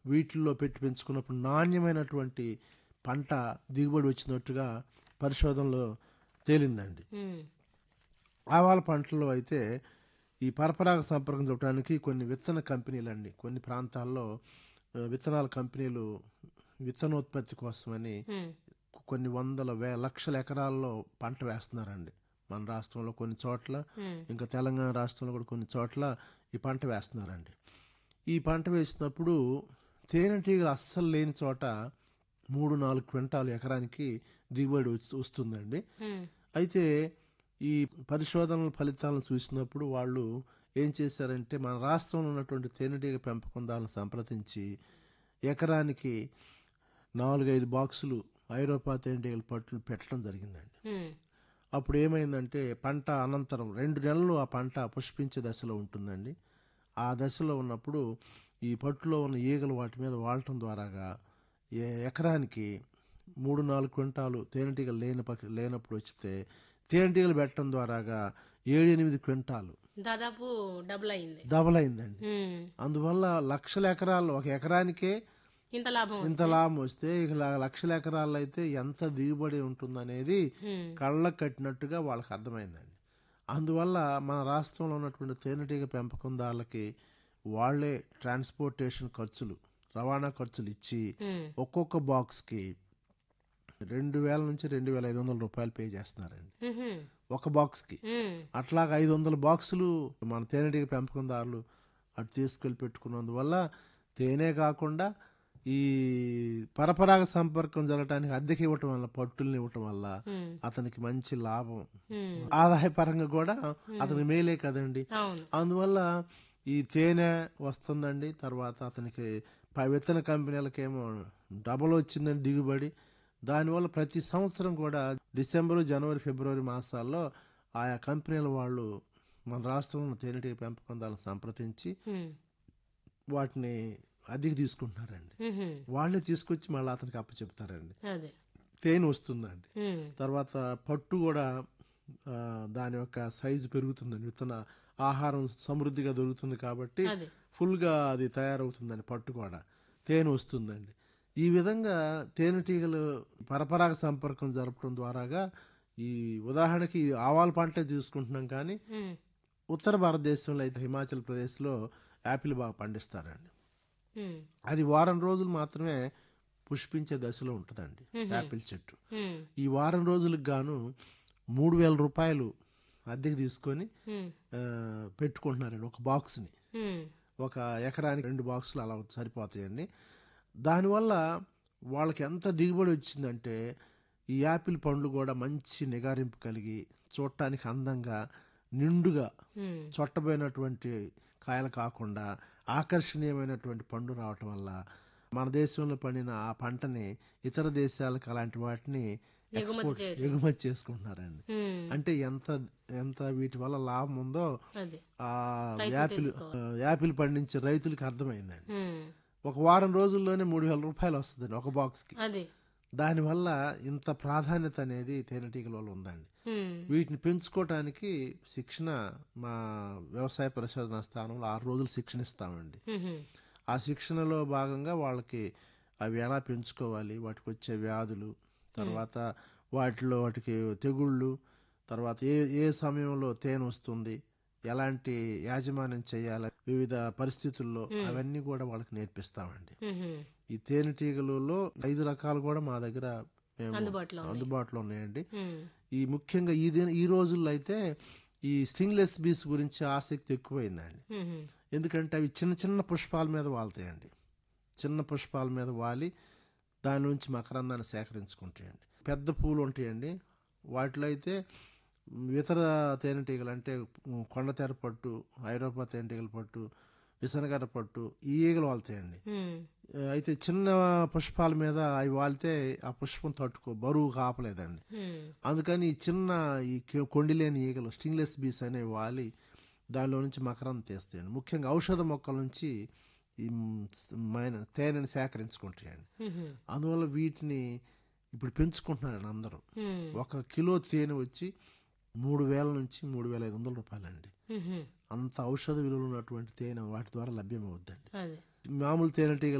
వీటిల్లో పెట్టి పెంచుకున్నప్పుడు నాణ్యమైనటువంటి పంట దిగుబడి వచ్చినట్టుగా పరిశోధనలో తేలిందండి ఉమ్, ఆవాల పంటలో అయితే ఈ పరపరాగ సంపర్కం చూడటానికి కొన్ని విత్తన కంపెనీలండి కొన్ని ప్రాంతాల్లో ఆ, విత్తనాల కంపెనీలు విత్తనోత్పత్తి కోసమని ఉమ్, కొన్ని వందల వే లక్షల ఎకరాల్లో పంట వేస్తున్నారండి మన రాష్ట్రంలో కొన్ని చోట్ల ఉమ్, ఇంకా తెలంగాణ రాష్ట్రంలో కూడా కొన్ని చోట్ల ఈ పంట వేస్తున్నారండి ఈ పంట వేసినప్పుడు తేనెటీగలు అస్సలు లేని చోట మూడు నాలుగు క్వింటాలు ఎకరానికి దిగుబడి వస్తు- వస్తుందండి ఉమ్, అయితే ఈ పరిశోధనల ఫలితాలను చూసినప్పుడు వాళ్ళు ఏం చేశారంటే మన రాష్ట్రంలో ఉన్నటువంటి తేనెటీగ పెంపకందారులను సంప్రదించి ఎకరానికి నాలుగైదు బాక్సులు ఐరోపా తేనెటీగల పట్లు పెట్టడం జరిగిందండి ఉమ్, అప్పుడు ఏమైందంటే పంట అనంతరం రెండు నెలలు ఆ పంట పుష్పించే దశలో ఉంటుందండి ఆ దశలో ఉన్నప్పుడు ఈ పట్టులో ఉన్న ఈగలు వాటి మీద వాడటం ద్వారాగా ఏ- ఎకరానికి మూడు నాలుగు క్వింటాలు తేనెటీగలు లేని పక్ష లేనప్పుడు వచ్చితే తేనెటీగలు పెట్టడం ద్వారాగా ఏడు ఎనిమిది క్వింటాలు దాదాపు డబుల్ అయింది డబల్ అయిందండి ఉమ్, అందువల్ల లక్షల ఎకరాలు ఒక ఎకరానికే ఇంత లాభం ఇంత వస్తుంది. లాభం వస్తే ఇక ల- లక్షల ఎకరాలు అయితే ఎంత దిగుబడి ఉంటుందనేది ఉమ్, కళ్ళకు కట్టినట్టుగా వాళ్ళకి అర్థమైందండి అందువల్ల మన రాష్ట్రంలో ఉన్నటువంటి తేనెటీగ పెంపకందారులకి వాళ్ళే ట్రాన్స్పోర్టేషన్ ఖర్చులు రవాణా ఖర్చులు ఇచ్చి ఉమ్, ఒక్కొక్క బాక్స్కి రెండు వేల నుంచి రెండు వేల ఐదు వందల రూపాయలు పే చేస్తున్నారండి ఉహుం, ఒక బాక్స్కి ఉమ్, అట్లాగా ఐదు వందల బాక్సులు మన తేనెటీగ పెంపకందారులు అటు తీసుకెళ్ళి పెట్టుకున్నందువల్ల తేనె కాకుండా ఈ పరపరాగ సంపర్కం జరగడానికి అద్దెకి ఇవ్వటం వల్ల పట్టుల్ని ఇవ్వటం వల్ల ఉమ్, అతనికి మంచి లాభం ఉమ్, ఆదాయపరంగా కూడా అతనికి మేలే కదండి అవును అందువల్ల ఈ తేనె వస్తుందండి తర్వాత అతనికి ప- విత్తన కంపెనీలకేమో డబల్ వచ్చిందని దిగుబడి దానివల్ల ప్రతి సంవత్సరం కూడా డిసెంబరు జనవరి ఫిబ్రవరి మాసాల్లో ఆయా కంపెనీల వాళ్ళు మన రాష్ట్రంలో తేనెటీగ పెంపకందాలను సంప్రదించి ఉమ్, వాటిని అద్దెకి తీసుకుంటున్నారండి ఉహుం, వాళ్ళే తీసుకొచ్చి మళ్ళీ అతనికి అప్పచెప్తారండి అదే తేనె వస్తుందండి ఉమ్, తర్వాత పట్టు కూడా ఆ, దాని యొక్క సైజు పెరుగుతుందండి విత్తన ఆహారం సమృద్ధిగా దొరుకుతుంది కాబట్టి అదే ఫుల్గా అది తయారవుతుందండి పట్టు కూడా తేనె వస్తుందండి ఈ విధంగా తేనెటీగలు పరపరాగ సంపర్కం జరపడం ద్వారాగా ఈ ఉదాహరణకి ఈ ఆవాల పంటే తీసుకుంటున్నాం కానీ ఉమ్, ఉత్తర భారతదేశంలో అయితే హిమాచల్ ప్రదేశ్లో యాపిల్ బాగా పండిస్తారండి ఉమ్, అది వారం రోజులు మాత్రమే పుష్పించే దశలో ఉంటుందండి యాపిల్ చెట్టు ఉమ్, ఈ వారం రోజులకు గాను మూడు వేల రూపాయలు అద్దెకి తీసుకొని ఉమ్, ఆ, పెట్టుకుంటున్నారండి ఒక బాక్స్ని ఉమ్, ఒక ఎకరానికి రెండు బాక్సులు అలా సరిపోతాయండి దానివల్ల వాళ్ళకి ఎంత దిగుబడి వచ్చిందంటే ఈ యాపిల్ పండ్లు కూడా మంచి నిగారింపు కలిగి చూడటానికి అందంగా నిండుగా ఉమ్, చొట్టబోయినటువంటి కాయలు కాకుండా ఆకర్షణీయమైనటువంటి పండు రావటం వల్ల మన దేశంలో పండిన ఆ పంటని ఇతర దేశాలకు అలాంటి వాటిని ఎక్స్పోర్ట్ చేయటం. ఎగుమతి చేసుకుంటున్నారండి ఉమ్, అంటే ఎంత ఎంత వీటి వల్ల లాభం ఉందో అదే ఆ రైతులు యాపిల్ తెలుసుకోవాలి. ఆ, యాపిల్ పండించే రైతులకి అర్థమైందండి ఉమ్, ఒక వారం రోజుల్లోనే మూడు వేల రూపాయలు వస్తుందండి ఒక బాక్స్కి అదే దానివల్ల ఇంత ప్రాధాన్యత అనేది తేనెటీగల వల్ల ఉందండి ఉమ్, వీటిని పెంచుకోవటానికి శిక్షణ మా వ్యవసాయ పరిశోధన స్థానంలో ఆరు రోజులు శిక్షణ ఇస్తామండి ఉహుం, ఆ శిక్షణలో భాగంగా వాళ్ళకి అవి ఎలా పెంచుకోవాలి వాటికి వచ్చే వ్యాధులు తర్వాత వాటిలో వాటికి తెగుళ్ళు తర్వాత ఏ ఏ సమయంలో తేనె వస్తుంది ఎలాంటి యాజమాన్యం చేయాలి వివిధ పరిస్థితుల్లో అవన్నీ కూడా వాళ్ళకి నేర్పిస్తామండి ఉహుం, ఈ తేనెటీగలలో ఐదు రకాలు కూడా మా దగ్గర మేము అందుబాటులో ఉన్నాయి. అందుబాటులో ఉన్నాయండి ఉమ్, ఈ ముఖ్యంగా ఈ దిన ఈ రోజుల్లో అయితే ఈ స్టింగ్లెస్ బీస్ గురించి ఆసక్తి ఎక్కువైందండి ఉహుం, ఎందుకంటే అవి చిన్న చిన్న పుష్పాల మీద వాళ్తాయండి చిన్న పుష్పాల మీద వాలి దాని నుంచి మకరందాన్ని సేకరించుకుంటాయండి పెద్ద పూలు ఉంటాయండి వాటిలో అయితే ఇతర తేనెటీగలు అంటే కొండతెర పట్టు ఐరోపా తేనెటీగల పట్టు విసనగర పట్టు ఈ ఈగలు వాళ్తాయండి ఉమ్, అయితే చిన్న పుష్పాల మీద అవి వాలితే ఆ పుష్పం తట్టుకో బరువు కాపలేదండి ఉమ్, అందుకని అందుకని ఈ చిన్న ఈ కి- కొండిలేని ఈగలు స్టింగ్లెస్ బీస్ అనేవి వాలి దానిలో నుంచి మకరం తీస్తాయండి ముఖ్యంగా ఔషధ మొక్కల నుంచి ఈ మ్- మైన తేనెని సేకరించుకుంటాయండి ఉహుం, అందువల్ల వీటిని ఇప్పుడు పెంచుకుంటున్నారండి అందరూ ఉమ్, ఒక కిలో తేనె వచ్చి మూడు వేల నుంచి మూడు వేల ఐదు వందల రూపాయలండి ఉహుం, అంత ఔషధ విలువలు ఉన్నటువంటి తేనె వాటి ద్వారా లభ్యమవుద్దండి అదే మామూలు తేనెటీగ